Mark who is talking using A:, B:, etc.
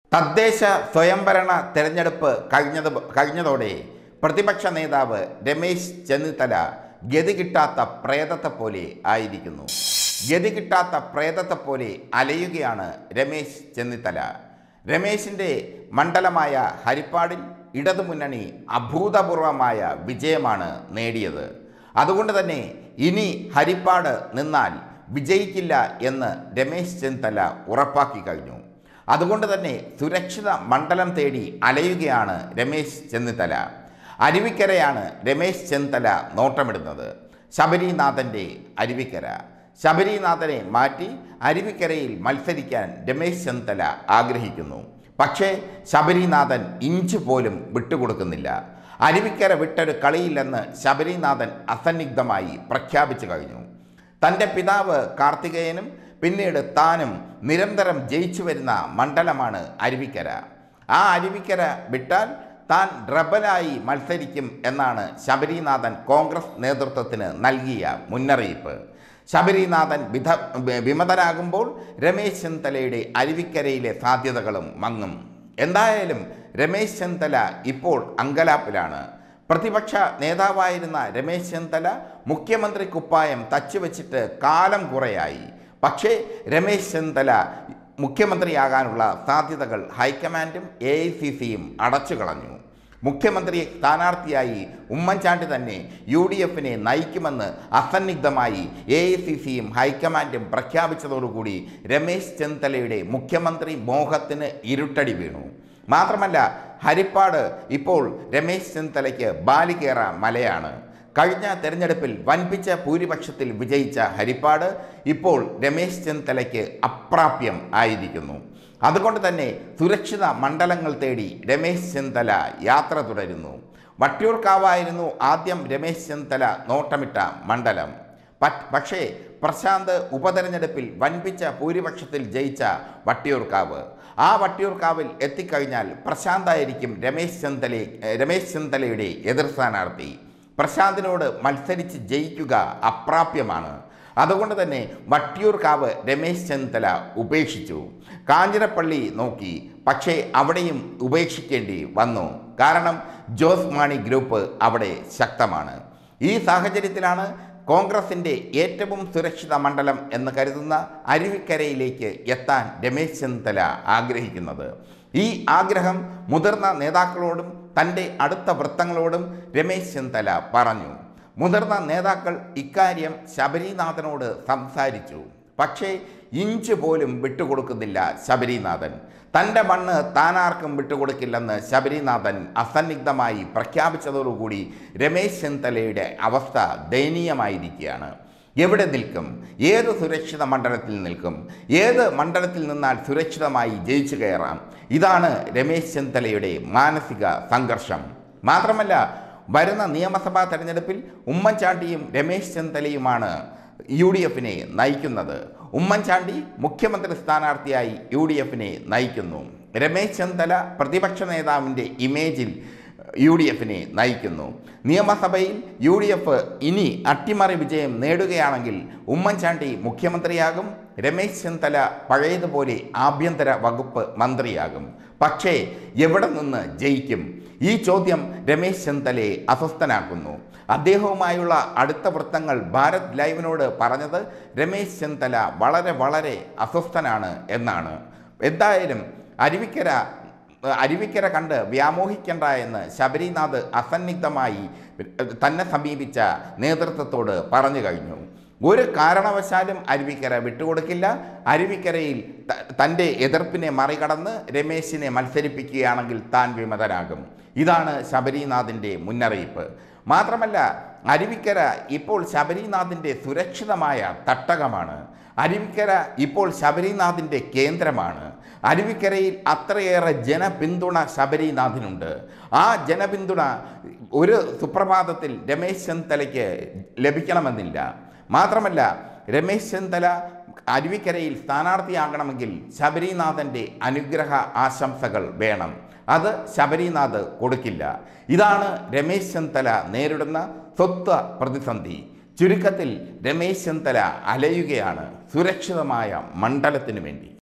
A: തദ്ദേശ സ്വയംഭരണ തെരഞ്ഞെടുപ്പ് കഴിഞ്ഞത് കഴിഞ്ഞതോടെ പ്രതിപക്ഷ നേതാവ് രമേശ് ചെന്നിത്തല ഗതി കിട്ടാത്ത പ്രേതത്തെ പോലെ ആയിരിക്കുന്നു ഗതി കിട്ടാത്ത പ്രേതത്തെ പോലെ അലയുകയാണ് രമേശ് ചെന്നിത്തല രമേശിൻ്റെ മണ്ഡലമായ ഹരിപ്പാടിൽ ഇടതുമുന്നണി അഭൂതപൂർവമായ വിജയമാണ് നേടിയത് അതുകൊണ്ട് തന്നെ ഇനി ഹരിപ്പാട് നിന്നാൽ വിജയിക്കില്ല എന്ന് രമേശ് ചെന്നിത്തല ഉറപ്പാക്കി കഴിഞ്ഞു അതുകൊണ്ട് തന്നെ സുരക്ഷിത മണ്ഡലം തേടി അലയുകയാണ് രമേശ് ചെന്നിത്തല അരുവിക്കരയാണ് രമേശ് ചെന്നിത്തല നോട്ടമിടുന്നത് ശബരിനാഥൻ്റെ അരുവിക്കര ശബരിനാഥനെ മാറ്റി അരുവിക്കരയിൽ മത്സരിക്കാൻ രമേശ് ചെന്നിത്തല ആഗ്രഹിക്കുന്നു പക്ഷേ ശബരിനാഥൻ ഇഞ്ച് പോലും വിട്ടുകൊടുക്കുന്നില്ല അരുവിക്കര വിട്ടൊരു കളിയില്ലെന്ന് ശബരിനാഥൻ അസന്നിഗ്ധമായി പ്രഖ്യാപിച്ചു കഴിഞ്ഞു തൻ്റെ പിതാവ് കാർത്തികേയനും പിന്നീട് താനും നിരന്തരം ജയിച്ചു വരുന്ന മണ്ഡലമാണ് അരുവിക്കര ആ അരുവിക്കര വിട്ടാൽ താൻ റബലായി മത്സരിക്കും എന്നാണ് ശബരിനാഥൻ കോൺഗ്രസ് നേതൃത്വത്തിന് നൽകിയ മുന്നറിയിപ്പ് ശബരിനാഥൻ വിധ വിമതനാകുമ്പോൾ രമേശ് ചെന്നിത്തലയുടെ അരുവിക്കരയിലെ സാധ്യതകളും മങ്ങും എന്തായാലും രമേശ് ചെന്നിത്തല ഇപ്പോൾ അങ്കലാപ്പിലാണ് പ്രതിപക്ഷ നേതാവായിരുന്ന രമേശ് ചെന്നിത്തല മുഖ്യമന്ത്രി കുപ്പായം തച്ചുവെച്ചിട്ട് കാലം കുറയായി പക്ഷേ രമേശ് ചെന്നിത്തല മുഖ്യമന്ത്രിയാകാനുള്ള സാധ്യതകൾ ഹൈക്കമാൻഡും എ ഐ സി സിയും അടച്ചു കളഞ്ഞു മുഖ്യമന്ത്രി സ്ഥാനാർത്ഥിയായി ഉമ്മൻചാണ്ടി തന്നെ യു ഡി എഫിനെ നയിക്കുമെന്ന് അസന്നിഗ്ധമായി എ ഐ സി സിയും ഹൈക്കമാൻഡും പ്രഖ്യാപിച്ചതോടുകൂടി രമേശ് ചെന്നിത്തലയുടെ മുഖ്യമന്ത്രി മോഹത്തിന് ഇരുട്ടടി വീണു മാത്രമല്ല ഹരിപ്പാട് ഇപ്പോൾ രമേശ് ചെന്നിത്തലയ്ക്ക് ബാലികേറ മലയാണ് കഴിഞ്ഞ തെരഞ്ഞെടുപ്പിൽ വൻപിച്ച ഭൂരിപക്ഷത്തിൽ വിജയിച്ച ഹരിപ്പാട് ഇപ്പോൾ രമേശ് ചെന്നിത്തലയ്ക്ക് അപ്രാപ്യം ആയിരിക്കുന്നു അതുകൊണ്ട് തന്നെ സുരക്ഷിത മണ്ഡലങ്ങൾ തേടി രമേശ് ചെന്നിത്തല യാത്ര തുടരുന്നു വട്ടിയൂർക്കാവായിരുന്നു ആദ്യം രമേശ് ചെന്നിത്തല നോട്ടമിട്ട മണ്ഡലം പ- പക്ഷേ പ്രശാന്ത് ഉപതെരഞ്ഞെടുപ്പിൽ വൻപിച്ച ഭൂരിപക്ഷത്തിൽ ജയിച്ച വട്ടിയൂർക്കാവ് ആ വട്ടിയൂർക്കാവിൽ എത്തിക്കഴിഞ്ഞാൽ പ്രശാന്തായിരിക്കും രമേശ് ചെന്നിത്തല രമേശ് ചെന്നിത്തലയുടെ എതിർ സ്ഥാനാർത്ഥി പ്രശാന്തിനോട് മത്സരിച്ച് ജയിക്കുക അപ്രാപ്യമാണ് അതുകൊണ്ട് തന്നെ വട്ടിയൂർക്കാവ് രമേശ് ചെന്നിത്തല ഉപേക്ഷിച്ചു കാഞ്ഞിരപ്പള്ളി നോക്കി പക്ഷേ അവിടെയും ഉപേക്ഷിക്കേണ്ടി വന്നു കാരണം ജോസ് മാണി ഗ്രൂപ്പ് അവിടെ ശക്തമാണ് ഈ സാഹചര്യത്തിലാണ് കോൺഗ്രസിൻ്റെ ഏറ്റവും സുരക്ഷിത മണ്ഡലം എന്ന് കരുതുന്ന അരുവിക്കരയിലേക്ക് എത്താൻ രമേശ് ചെന്നിത്തല ആഗ്രഹിക്കുന്നത് ഈ ആഗ്രഹം മുതിർന്ന നേതാക്കളോടും തൻ്റെ അടുത്ത വൃത്തങ്ങളോടും രമേശ് ചെന്നിത്തല പറഞ്ഞു മുതിർന്ന നേതാക്കൾ ഇക്കാര്യം ശബരിനാഥനോട് സംസാരിച്ചു പക്ഷേ ഇഞ്ച് പോലും വിട്ടുകൊടുക്കുന്നില്ല ശബരിനാഥൻ തൻ്റെ മണ്ണ് താനാർക്കും വിട്ടുകൊടുക്കില്ലെന്ന് ശബരിനാഥൻ അസന്നിഗ്ധമായി പ്രഖ്യാപിച്ചതോടുകൂടി രമേശ് ചെന്നിത്തലയുടെ അവസ്ഥ ദയനീയമായിരിക്കുകയാണ് എവിടെ നിൽക്കും ഏത് സുരക്ഷിത മണ്ഡലത്തിൽ നിൽക്കും ഏത് മണ്ഡലത്തിൽ നിന്നാൽ സുരക്ഷിതമായി ജയിച്ചു കയറാം ഇതാണ് രമേശ് ചെന്നിത്തലയുടെ മാനസിക സംഘർഷം മാത്രമല്ല വരുന്ന നിയമസഭാ തെരഞ്ഞെടുപ്പിൽ ഉമ്മൻചാണ്ടിയും രമേശ് ചെന്നിത്തലയുമാണ് യു ഡി എഫിനെ നയിക്കുന്നത് ഉമ്മൻചാണ്ടി മുഖ്യമന്ത്രി സ്ഥാനാർത്ഥിയായി യു ഡി എഫിനെ നയിക്കുന്നു രമേശ് ചെന്നിത്തല പ്രതിപക്ഷ നേതാവിൻ്റെ ഇമേജിൽ യു ഡി എഫിനെ നയിക്കുന്നു നിയമസഭയിൽ യു ഡി എഫ് ഇനി അട്ടിമറി വിജയം നേടുകയാണെങ്കിൽ ഉമ്മൻചാണ്ടി മുഖ്യമന്ത്രിയാകും രമേശ് ചെന്നിത്തല പഴയതുപോലെ ആഭ്യന്തര വകുപ്പ് മന്ത്രിയാകും പക്ഷേ എവിടെ നിന്ന് ജയിക്കും ഈ ചോദ്യം രമേശ് ചെന്നിത്തലയെ അസ്വസ്ഥനാക്കുന്നു അദ്ദേഹവുമായുള്ള അടുത്ത വൃത്തങ്ങൾ ഭാരത് ലൈവിനോട് പറഞ്ഞത് രമേശ് ചെന്നിത്തല വളരെ വളരെ അസ്വസ്ഥനാണ് എന്നാണ് എന്തായാലും അരുവിക്കര അരുവിക്കര കണ്ട് വ്യാമോഹിക്കണ്ട എന്ന് ശബരിനാഥ് അസന്നിഗ്ധമായി തന്നെ സമീപിച്ച നേതൃത്വത്തോട് പറഞ്ഞു കഴിഞ്ഞു ഒരു കാരണവശാലും അരുവിക്കര വിട്ടുകൊടുക്കില്ല അരുവിക്കരയിൽ ത- തൻ്റെ എതിർപ്പിനെ മറികടന്ന് രമേശിനെ മത്സരിപ്പിക്കുകയാണെങ്കിൽ താൻ വിമതനാകും ഇതാണ് ശബരിനാഥിൻ്റെ മുന്നറിയിപ്പ് മാത്രമല്ല അരുവിക്കര ഇപ്പോൾ ശബരിനാഥിൻ്റെ സുരക്ഷിതമായ തട്ടകമാണ് അരുവിക്കര ഇപ്പോൾ ശബരിനാഥിൻ്റെ കേന്ദ്രമാണ് അരുവിക്കരയിൽ അത്രയേറെ ജനപിന്തുണ ശബരിനാഥിനുണ്ട് ആ ജനപിന്തുണ ഒരു സുപ്രഭാതത്തിൽ രമേശ് ചെന്നിത്തലയ്ക്ക് ലഭിക്കണമെന്നില്ല മാത്രമല്ല രമേശ് ചെന്നിത്തല അരുവിക്കരയിൽ സ്ഥാനാർത്ഥിയാകണമെങ്കിൽ ശബരിനാഥൻ്റെ അനുഗ്രഹ ആശംസകൾ വേണം അത് ശബരിനാഥ് കൊടുക്കില്ല ഇതാണ് രമേശ് ചെന്നിത്തല നേരിടുന്ന സ്വത്വ പ്രതിസന്ധി ചുരുക്കത്തിൽ രമേശ് ചെന്നിത്തല അലയുകയാണ് സുരക്ഷിതമായ മണ്ഡലത്തിനു വേണ്ടി